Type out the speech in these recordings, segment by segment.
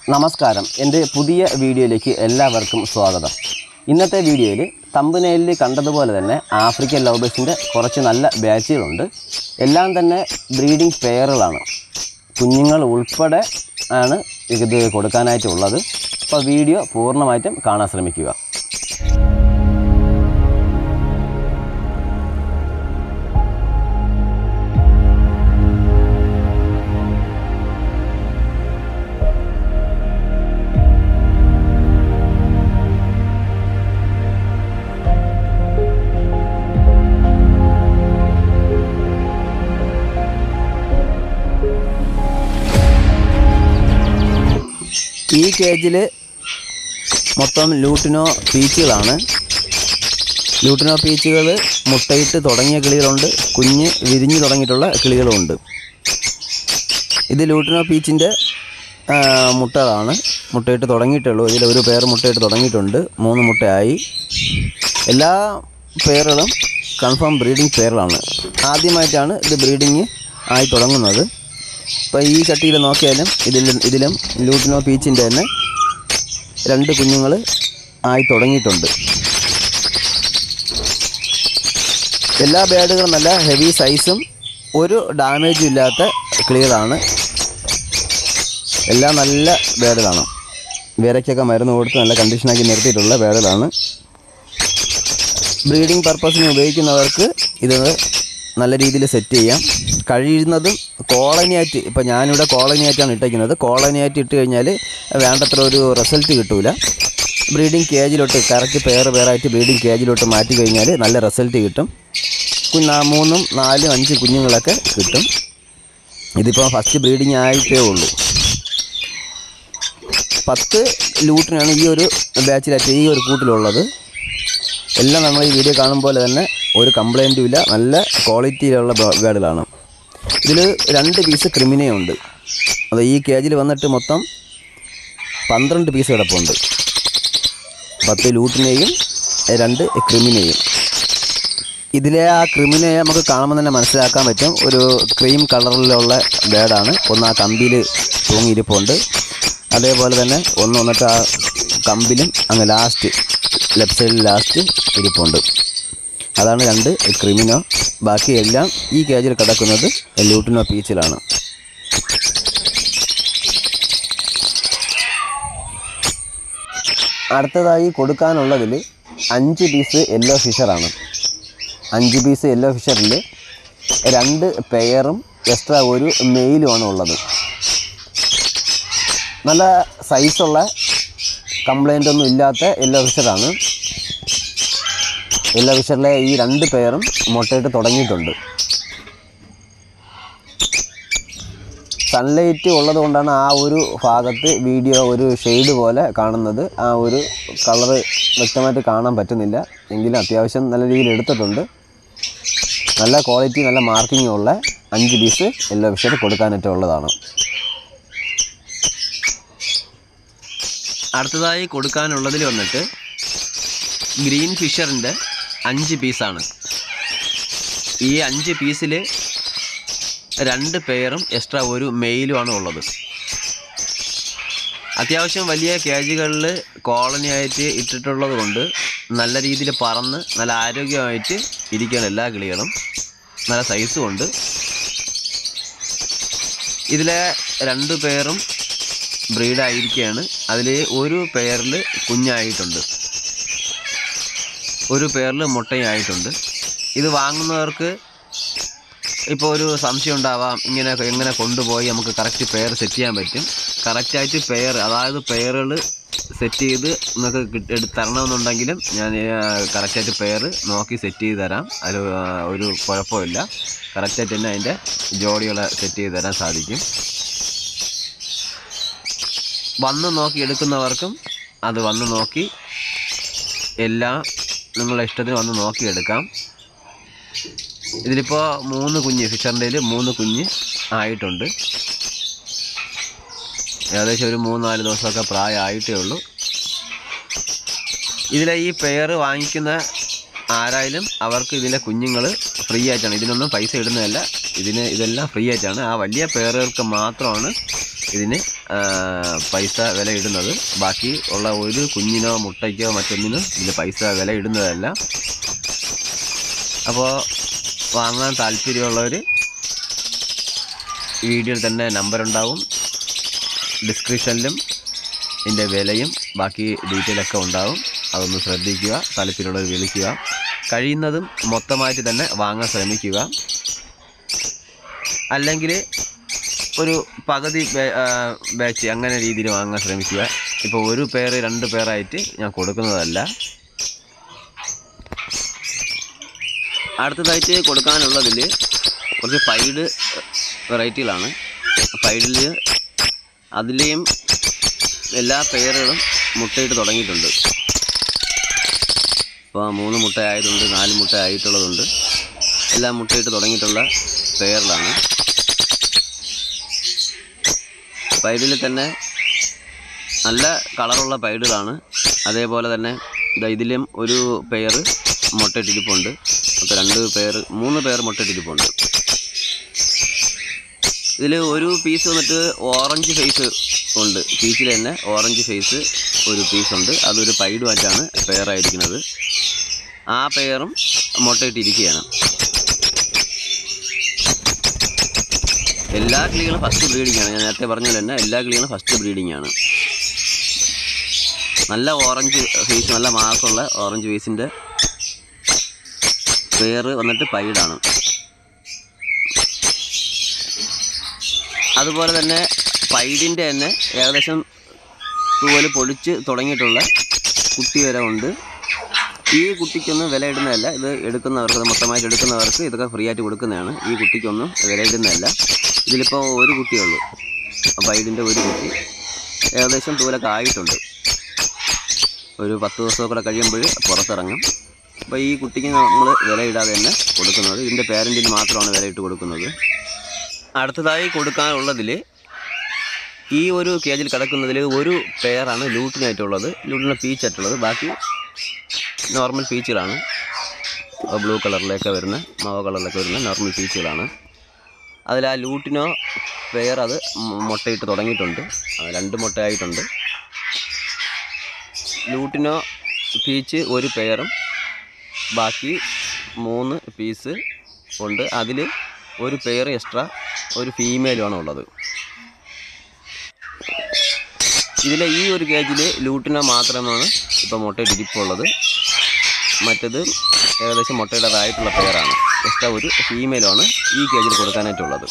നമസ്കാരം എൻ്റെ പുതിയ വീഡിയോയിലേക്ക് എല്ലാവർക്കും സ്വാഗതം ഇന്നത്തെ വീഡിയോയിൽ തമ്പനയിൽ കണ്ടതുപോലെ തന്നെ ആഫ്രിക്കൻ ലൗബേഴ്സിൻ്റെ കുറച്ച് നല്ല ബാച്ചുകളുണ്ട് എല്ലാം തന്നെ ബ്രീഡിംഗ് പെയറുകളാണ് കുഞ്ഞുങ്ങൾ ഉൾപ്പെടെ ആണ് ഇത് കൊടുക്കാനായിട്ടുള്ളത് അപ്പോൾ വീഡിയോ പൂർണ്ണമായിട്ടും കാണാൻ ശ്രമിക്കുക ഈ കേജിൽ മൊത്തം ലൂട്ടിനോ പീച്ചുകളാണ് ലൂട്ടിനോ പീച്ചുകൾ മുട്ടയിട്ട് തുടങ്ങിയ കിളികളുണ്ട് കുഞ്ഞ് വിരിഞ്ഞു തുടങ്ങിയിട്ടുള്ള കിളികളുമുണ്ട് ഇത് ലൂട്ടിനോ പീച്ചിൻ്റെ മുട്ടകളാണ് മുട്ടയിട്ട് തുടങ്ങിയിട്ടുള്ളൂ ഇതിൽ ഒരു പേർ മുട്ടയിട്ട് തുടങ്ങിയിട്ടുണ്ട് മൂന്ന് മുട്ടയായി എല്ലാ പേറുകളും കൺഫേം ബ്രീഡിംഗ് പേറുകളാണ് ആദ്യമായിട്ടാണ് ഇത് ബ്രീഡിങ് ആയി തുടങ്ങുന്നത് ഇപ്പോൾ ഈ ചട്ടിയിൽ നോക്കിയാലും ഇതിൽ ഇതിലും ലൂട്ടിനോ പീച്ചിൻ്റെ തന്നെ രണ്ട് കുഞ്ഞുങ്ങൾ ആയി തുടങ്ങിയിട്ടുണ്ട് എല്ലാ ബേഡുകളും നല്ല ഹെവി സൈസും ഒരു ഡാമേജും ഇല്ലാത്ത ക്ലിയറാണ് എല്ലാം നല്ല ബേഡുകളാണ് വിരയ്ക്കൊക്കെ മരുന്ന് കൊടുത്ത് നല്ല കണ്ടീഷനാക്കി നിർത്തിയിട്ടുള്ള ബേഡുകളാണ് ബ്രീഡിംഗ് പർപ്പസിന് ഉപയോഗിക്കുന്നവർക്ക് ഇത് നല്ല രീതിയിൽ സെറ്റ് ചെയ്യാം കഴിയുന്നതും കോളനിയായിട്ട് ഇപ്പോൾ ഞാനിവിടെ കോളനിയായിട്ടാണ് ഇട്ടേക്കുന്നത് കോളനിയായിട്ട് ഇട്ട് കഴിഞ്ഞാൽ വേണ്ടത്ര ഒരു റിസൾട്ട് കിട്ടൂല ബ്രീഡിംഗ് കേജിലോട്ട് കറക്റ്റ് പെയർ പെയറായിട്ട് ബ്രീഡിംഗ് കേജിലോട്ട് മാറ്റി കഴിഞ്ഞാൽ നല്ല റിസൾട്ട് കിട്ടും കുഞ്ഞ് മൂന്നും നാലും അഞ്ച് കുഞ്ഞുങ്ങളൊക്കെ കിട്ടും ഇതിപ്പോൾ ഫസ്റ്റ് ബ്രീഡിംഗ് ആയിട്ടേ ഉള്ളൂ പത്ത് ലൂട്ടിനാണ് ഈ ഒരു ബാച്ചിലായിട്ട് ഈ ഒരു കൂട്ടിലുള്ളത് എല്ലാം നമ്മൾ ഈ വീഡിയോ കാണും പോലെ തന്നെ ഒരു കംപ്ലൈൻറ്റും ഇല്ല നല്ല ക്വാളിറ്റിയിലുള്ള ബേഡുകളാണ് ഇതിൽ രണ്ട് പീസ് ക്രിമിനയുണ്ട് അത് ഈ കേജിൽ വന്നിട്ട് മൊത്തം പന്ത്രണ്ട് പീസ് കിടപ്പുണ്ട് പത്ത് ലൂട്ടിനെയും രണ്ട് ക്രിമിനെയും ഇതിലെ ആ ക്രിമിനെ നമുക്ക് കാണുമ്പോൾ തന്നെ മനസ്സിലാക്കാൻ പറ്റും ഒരു ക്രീം കളറിലുള്ള ബേഡാണ് ഒന്ന് ആ കമ്പിയിൽ തൂങ്ങിയിരിപ്പുണ്ട് അതേപോലെ തന്നെ ഒന്ന് വന്നിട്ട് ആ കമ്പിലും അങ്ങ് ലാസ്റ്റ് ലെഫ്റ്റ് സൈഡിൽ ലാസ്റ്റ് ഇരിപ്പുണ്ട് അതാണ് രണ്ട് ക്രിമിനോ ബാക്കി എല്ലാം ഈ കേജിൽ കിടക്കുന്നത് ലൂട്ടിനോ പീച്ചിലാണ് അടുത്തതായി കൊടുക്കാനുള്ളതിൽ അഞ്ച് പീസ് യെല്ലോ ഫിഷറാണ് അഞ്ച് പീസ് യെല്ലോ ഫിഷറിൽ രണ്ട് പെയറും എക്സ്ട്രാ ഒരു മെയിലുമാണ് ഉള്ളത് നല്ല സൈസുള്ള കംപ്ലൈൻ്റ് ഒന്നും ഇല്ലാത്ത യെല്ലോ ഫിഷറാണ് യെല്ലോ ഫിഷറിലെ ഈ രണ്ട് പേരും മുട്ടയിട്ട് തുടങ്ങിയിട്ടുണ്ട് സൺലൈറ്റ് ഉള്ളത് കൊണ്ടാണ് ആ ഒരു ഭാഗത്ത് വീഡിയോ ഒരു ഷെയ്ഡ് പോലെ കാണുന്നത് ആ ഒരു കളറ് വ്യക്തമായിട്ട് കാണാൻ പറ്റുന്നില്ല എങ്കിലും അത്യാവശ്യം നല്ല രീതിയിൽ എടുത്തിട്ടുണ്ട് നല്ല ക്വാളിറ്റി നല്ല മാർക്കിംഗ് ഉള്ള അഞ്ച് പീസ് യെല്ലോ ഫിഷർ കൊടുക്കാനായിട്ട് ഉള്ളതാണ് അടുത്തതായി കൊടുക്കാനുള്ളതിൽ വന്നിട്ട് ഗ്രീൻ ഫിഷറിൻ്റെ അഞ്ച് പീസാണ് ഈ അഞ്ച് പീസിൽ രണ്ട് പെയറും എക്സ്ട്രാ ഒരു മെയിലുമാണ് ഉള്ളത് അത്യാവശ്യം വലിയ കേജുകളിൽ കോളനി ആയിട്ട് ഇട്ടിട്ടുള്ളത് കൊണ്ട് നല്ല രീതിയിൽ പറന്ന് നല്ല ആരോഗ്യമായിട്ട് ഇരിക്കുകയാണ് എല്ലാ കിളികളും നല്ല സൈസും ഉണ്ട് ഇതിലെ രണ്ട് പേരും ബ്രീഡായിരിക്കുകയാണ് അതിൽ ഒരു പെയറിൽ കുഞ്ഞായിട്ടുണ്ട് ഒരു പേരിൽ മുട്ടയായിട്ടുണ്ട് ഇത് വാങ്ങുന്നവർക്ക് ഇപ്പോൾ ഒരു സംശയം ഉണ്ടാവാം ഇങ്ങനെ എങ്ങനെ കൊണ്ടുപോയി നമുക്ക് കറക്റ്റ് പെയർ സെറ്റ് ചെയ്യാൻ പറ്റും കറക്റ്റായിട്ട് പെയർ അതായത് പെയറുകൾ സെറ്റ് ചെയ്ത് നിങ്ങൾക്ക് കിട്ടി എടുത്ത് തരണമെന്നുണ്ടെങ്കിലും ഞാൻ കറക്റ്റായിട്ട് പെയർ നോക്കി സെറ്റ് ചെയ്ത് തരാം അതിൽ ഒരു കുഴപ്പമില്ല കറക്റ്റായിട്ട് തന്നെ അതിൻ്റെ ജോഡികളെ സെറ്റ് ചെയ്ത് തരാൻ സാധിക്കും വന്ന് നോക്കി എടുക്കുന്നവർക്കും അത് വന്ന് നോക്കി എല്ലാം നിങ്ങളുടെ ഇഷ്ടത്തിന് വന്ന് നോക്കിയെടുക്കാം ഇതിലിപ്പോൾ മൂന്ന് കുഞ്ഞ് ഫിഷറിൻ്റെ മൂന്ന് കുഞ്ഞ് ആയിട്ടുണ്ട് ഏകദേശം ഒരു മൂന്ന് നാല് ദിവസമൊക്കെ പ്രായമായിട്ടേ ഉള്ളൂ ഇതിലെ ഈ പെയർ വാങ്ങിക്കുന്ന ആരായാലും അവർക്ക് ഇതിലെ കുഞ്ഞുങ്ങൾ ഫ്രീ ആയിട്ടാണ് ഇതിനൊന്നും പൈസ ഇടുന്നതല്ല ഇതിന് ഇതെല്ലാം ഫ്രീ ആയിട്ടാണ് ആ വലിയ പേറുകൾക്ക് മാത്രമാണ് ഇതിന് ആ, പൈസ വില ഇടുന്നത് ബാക്കി ഉള്ള ഒരു കുഞ്ഞിനോ മുട്ടയ്ക്കോ മറ്റൊന്നിനും ഇതിൽ പൈസ വില ഇടുന്നതല്ല അപ്പോൾ വാങ്ങാൻ താല്പര്യമുള്ളവർ വീഡിയോയിൽ തന്നെ നമ്പർ ഉണ്ടാവും ഡിസ്ക്രിപ്ഷനിലും ഇതിൻ്റെ വിലയും ബാക്കി ഡീറ്റെയിൽ ഒക്കെ ഉണ്ടാവും അതൊന്ന് ശ്രദ്ധിക്കുക താല്പര്യമുള്ളവർ വിളിക്കുക കഴിയുന്നതും മൊത്തമായിട്ട് തന്നെ വാങ്ങാൻ ശ്രമിക്കുക അല്ലെങ്കിൽ ഒരു പകുതി ബേ- ആ, ബാച്ച് അങ്ങനെ രീതിയിൽ വാങ്ങാൻ ശ്രമിക്കുക ഇപ്പോൾ ഒരു പേര് രണ്ട് പേരായിട്ട് ഞാൻ കൊടുക്കുന്നതല്ല അടുത്തതായിട്ട് കൊടുക്കാനുള്ളതിൽ കുറച്ച് പൈഡ് വെറൈറ്റികളാണ് പൈഡിൽ അതിലെയും എല്ലാ പെയറുകളും മുട്ടയിട്ട് തുടങ്ങിയിട്ടുണ്ട് ഇപ്പോൾ മൂന്ന് മുട്ട ആയതുണ്ട് നാല് മുട്ട ആയിട്ടുള്ളതുണ്ട് എല്ലാം മുട്ടയിട്ട് തുടങ്ങിയിട്ടുള്ള പെയറിലാണ് പൈഡിൽ തന്നെ നല്ല കളറുള്ള പൈഡുകളാണ് അതേപോലെ തന്നെ ദാ ഇതിലും ഒരു പെയർ മുട്ടയിട്ടിരിപ്പുണ്ട് അപ്പോൾ രണ്ട് പെയർ മൂന്ന് പെയർ മുട്ടയിട്ടിരിപ്പുണ്ട് ഇതിൽ ഒരു പീസ് വന്നിട്ട് ഓറഞ്ച് ഫേസ് ഉണ്ട് പീച്ചിൽ തന്നെ ഓറഞ്ച് ഫേസ് ഒരു പീസ് ഉണ്ട് അതൊരു പൈഡുമായിട്ടാണ് പെയറായിരിക്കുന്നത് ആ പെയറും മുട്ടയിട്ടിരിക്കുകയാണ് എല്ലാ കിളികളും ഫസ്റ്റ് ബ്രീഡിംഗ് ആണ് ഞാൻ നേരത്തെ പറഞ്ഞ പോലെ തന്നെ എല്ലാ കിളികളും ഫസ്റ്റ് ബ്രീഡിംഗ് ആണ് നല്ല ഓറഞ്ച് ഫേസ് നല്ല മാർക്കുള്ള ഓറഞ്ച് ഫേസിൻ്റെ പേര് വന്നിട്ട് പൈഡാണ് അതുപോലെ തന്നെ പൈഡിൻ്റെ തന്നെ ഏകദേശം തൂവല് പൊടിച്ച് തുടങ്ങിയിട്ടുള്ള കുട്ടി വരെ ഉണ്ട് ഈ കുട്ടിക്കൊന്നും വില ഇടുന്നതല്ല ഇത് എടുക്കുന്നവർക്ക് ഇത് മൊത്തമായിട്ട് എടുക്കുന്നവർക്ക് ഇതൊക്കെ ഫ്രീ ആയിട്ട് കൊടുക്കുന്നതാണ് ഈ കുട്ടിക്കൊന്നും വില ഇടുന്നതല്ല ഇതിലിപ്പോൾ ഒരു കുട്ടിയുള്ളൂ പൈഡിൻ്റെ ഒരു കുട്ടി ഏകദേശം തൂവലൊക്കെ ആയിട്ടുണ്ട് ഒരു പത്ത് ദിവസമൊക്കെ കൂടെ കഴിയുമ്പോൾ പുറത്തിറങ്ങും അപ്പോൾ ഈ കുട്ടിക്ക് നമ്മൾ വില ഇടാതെ തന്നെ കൊടുക്കുന്നത് ഇതിൻ്റെ പേരൻറ്റിന് മാത്രമാണ് വില ഇട്ട് കൊടുക്കുന്നത് അടുത്തതായി കൊടുക്കാനുള്ളതിൽ ഈ ഒരു കേജിൽ കിടക്കുന്നതിൽ ഒരു പെയറാണ് ലൂട്ടിനായിട്ടുള്ളത് ലൂട്ടിന് പീച്ചായിട്ടുള്ളത് ബാക്കി നോർമൽ പീച്ചുകളാണ് ബ്ലൂ കളറിലൊക്കെ വരുന്ന മാവ കളറിലൊക്കെ വരുന്ന നോർമൽ പീച്ചുകളാണ് അതിൽ ആ ലൂട്ടിനോ പെയർ അത് മു- മുട്ടയിട്ട് തുടങ്ങിയിട്ടുണ്ട് ആ, രണ്ട് മുട്ടയായിട്ടുണ്ട് ലൂട്ടിനോ പീച്ച് ഒരു പെയറും ബാക്കി മൂന്ന് പീസ് ഉണ്ട് അതിൽ ഒരു പെയർ എക്സ്ട്രാ ഒരു ഫീമെയിലുമാണ് ഉള്ളത് ഇതിലെ ഈ ഒരു കേജിൽ ലൂട്ടിനോ മാത്രമാണ് ഇപ്പോൾ മുട്ടയിട്ട് ഇരിപ്പുള്ളത് മറ്റത് ഏകദേശം മുട്ടയുടേതായിട്ടുള്ള പെയറാണ് എക്സ്ട്രാ ഒരു ഫീമെയിലാണ് ഈ കേജിൽ കൊടുക്കാനായിട്ടുള്ളത്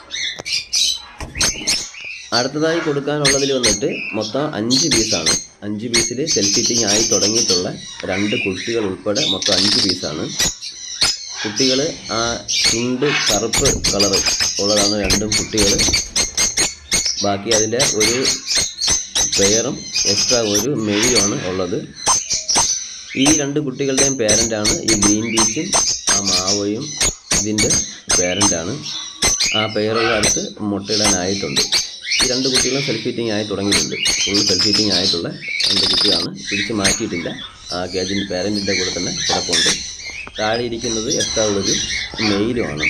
അടുത്തതായി കൊടുക്കാനുള്ളതിൽ വന്നിട്ട് മൊത്തം അഞ്ച് പീസാണ് അഞ്ച് പീസിൽ സെൽഫ് ഫിറ്റിംഗ് ആയി തുടങ്ങിയിട്ടുള്ള രണ്ട് കുട്ടികൾ ഉൾപ്പെടെ മൊത്തം അഞ്ച് പീസാണ് കുട്ടികൾ ആ ചുണ്ട് കറുപ്പ് കളറ് ഉള്ളതാണ് രണ്ടും കുട്ടികൾ ബാക്കി അതിൻ്റെ ഒരു പെയറും എക്സ്ട്രാ ഒരു മെയിലുമാണ് ഉള്ളത് ഈ രണ്ട് കുട്ടികളുടെയും പേരൻ്റാണ് ഈ ഗ്രീൻ ബീച്ചും ആ മാവയും ഇതിൻ്റെ പേരൻ്റാണ് ആ പെയറുള്ള അടുത്ത് മുട്ടയിടാനായിട്ടുണ്ട് ഈ രണ്ട് കുട്ടികളും സെൽഫ് ഫീറ്റിംഗ് ആയി തുടങ്ങിയിട്ടുണ്ട് ഫുൾ സെൽഫ് ഫീറ്റിംഗ് ആയിട്ടുള്ള രണ്ട് കുട്ടികളാണ് പിടിച്ച് മാറ്റിയിട്ടില്ല ആ കേജിൻ്റെ പേരൻറ്റിൻ്റെ കൂടെ തന്നെ കിടപ്പുണ്ട് താഴെ ഇരിക്കുന്നത് എക്സ്ട്രാ ഒരു മെയിലുമാണ്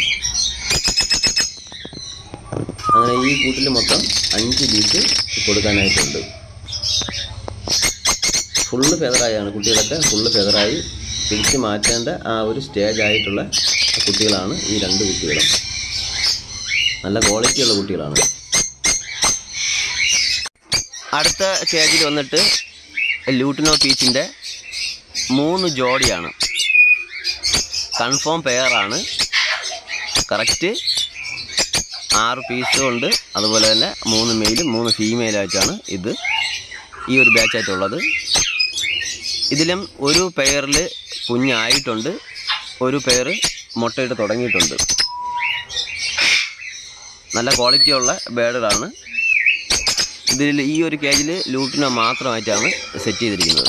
അങ്ങനെ ഈ കൂട്ടിൽ മൊത്തം അഞ്ച് പീസ് കൊടുക്കാനായിട്ടുണ്ട് ഫുള്ള് ഫെതറായാണ് കുട്ടികളൊക്കെ ഫുള്ള് ഫെതറായി പിടിച്ച് മാറ്റേണ്ട ആ ഒരു സ്റ്റേജ് ആയിട്ടുള്ള കുട്ടികളാണ് ഈ രണ്ട് കുട്ടികളും നല്ല ക്വാളിറ്റിയുള്ള കുട്ടികളാണ് അടുത്ത കേജിൽ വന്നിട്ട് ലൂട്ടിനോ പീച്ചിൻ്റെ മൂന്ന് ജോഡിയാണ് കൺഫേം പെയറാണ് കറക്റ്റ് ആറ് പീസും ഉണ്ട് അതുപോലെ തന്നെ മൂന്ന് മെയിലും മൂന്ന് ഫീമെയിലായിട്ടാണ് ഇത് ഈ ഒരു ബാച്ചായിട്ടുള്ളത് ഇതിലും ഒരു പെയറിൽ കുഞ്ഞായിട്ടുണ്ട് ഒരു പെയർ മുട്ടയിട്ട് തുടങ്ങിയിട്ടുണ്ട് നല്ല ക്വാളിറ്റിയുള്ള ബേഡുകളാണ് ഇതിൽ ഈ ഒരു കേജിൽ ലൂട്ടിനോ മാത്രമായിട്ടാണ് സെറ്റ് ചെയ്തിരിക്കുന്നത്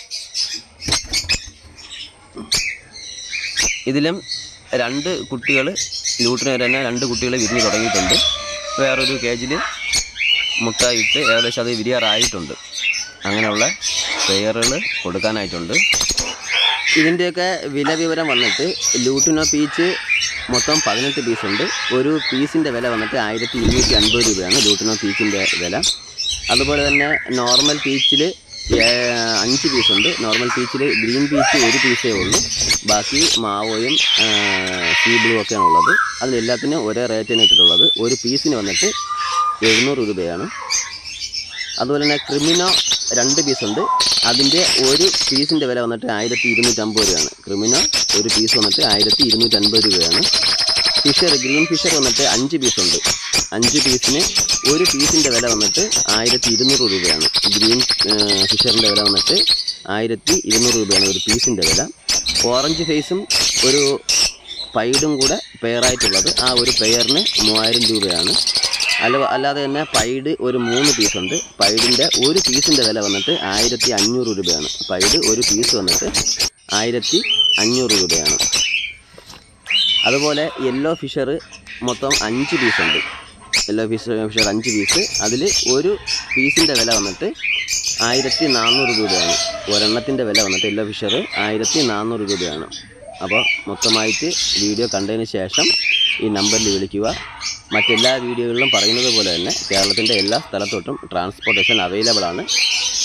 ഇതിലും രണ്ട് കുട്ടികൾ ലൂട്ടിന് തന്നെ രണ്ട് കുട്ടികൾ വിരിഞ്ഞ് തുടങ്ങിയിട്ടുണ്ട് വേറൊരു കേജിൽ മുട്ട ഇട്ട് ഏകദേശം അത് വിരിയാറായിട്ടുണ്ട് അങ്ങനെയുള്ള പെയറുകൾ കൊടുക്കാനായിട്ടുണ്ട് ഇതിൻ്റെയൊക്കെ വില വിവരം വന്നിട്ട് ലൂട്ടിനോ പീച്ച് മൊത്തം പതിനെട്ട് പീസ് ഉണ്ട് ഒരു പീസിൻ്റെ വില വന്നിട്ട് ആയിരത്തി ഇരുന്നൂറ്റി അൻപത് രൂപയാണ് ലൂട്ടിനോ പീച്ചിൻ്റെ വില അതുപോലെ തന്നെ നോർമൽ പീച്ചിൽ അഞ്ച് പീസ് ഉണ്ട് നോർമൽ പീച്ചിൽ ഗ്രീൻ പീച്ച് ഒരു പീസേ ഉള്ളൂ ബാക്കി മാവോയും സീബിളും ഒക്കെയാണ് ഉള്ളത് അതിലെല്ലാത്തിനും ഒരേ റേറ്റിന് ഇട്ടിട്ടുള്ളത് ഒരു പീസിന് വന്നിട്ട് എഴുന്നൂറ് രൂപയാണ് അതുപോലെ തന്നെ ക്രിമിനോ രണ്ട് പീസ് ഉണ്ട് അതിൻ്റെ ഒരു പീസിൻ്റെ വില വന്നിട്ട് ആയിരത്തി ഇരുന്നൂറ്റമ്പത് രൂപയാണ് ക്രിമിനോ ഒരു പീസ് വന്നിട്ട് ആയിരത്തി ഇരുന്നൂറ്റൻപത് രൂപയാണ് ഫിഷർ ഗ്രീൻ ഫിഷർ വന്നിട്ട് അഞ്ച് പീസ് ഉണ്ട് അഞ്ച് പീസിന് ഒരു പീസിൻ്റെ വില വന്നിട്ട് ആയിരത്തി ഇരുന്നൂറ് രൂപയാണ് ഗ്രീൻ ഫിഷറിൻ്റെ വില വന്നിട്ട് ആയിരത്തി ഇരുന്നൂറ് രൂപയാണ് ഒരു പീസിൻ്റെ വില ഓറഞ്ച് ഫേസും ഒരു പൈഡും കൂടെ പെയറായിട്ടുള്ളത് ആ ഒരു പെയറിന് മൂവായിരം രൂപയാണ് അല്ല അല്ലാതെ തന്നെ പൈഡ് ഒരു മൂന്ന് പീസ് ഉണ്ട് പൈഡിൻ്റെ ഒരു പീസിൻ്റെ വില വന്നിട്ട് ആയിരത്തി അഞ്ഞൂറ് രൂപയാണ് പൈഡ് ഒരു പീസ് വന്നിട്ട് ആയിരത്തി അഞ്ഞൂറ് രൂപയാണ് അതുപോലെ യെല്ലോ ഫിഷർ മൊത്തം അഞ്ച് പീസ് ഉണ്ട് യെല്ലോ ഫിഷർ ഫിഷർ അഞ്ച് പീസ് അതിൽ ഒരു പീസിൻ്റെ വില വന്നിട്ട് ആയിരത്തി നാനൂറ് രൂപയാണ് ഒരെണ്ണത്തിൻ്റെ വില വന്നിട്ട് യെല്ലോ ഫിഷർ ആയിരത്തി നാനൂറ് രൂപയാണ് അപ്പോൾ മൊത്തമായിട്ട് വീഡിയോ കണ്ടതിന് ശേഷം ഈ നമ്പറിൽ വിളിക്കുക മറ്റെല്ലാ വീഡിയോകളിലും പറയുന്നത് പോലെ തന്നെ കേരളത്തിൻ്റെ എല്ലാ സ്ഥലത്തോട്ടും ട്രാൻസ്പോർട്ടേഷൻ അവൈലബിൾ ആണ്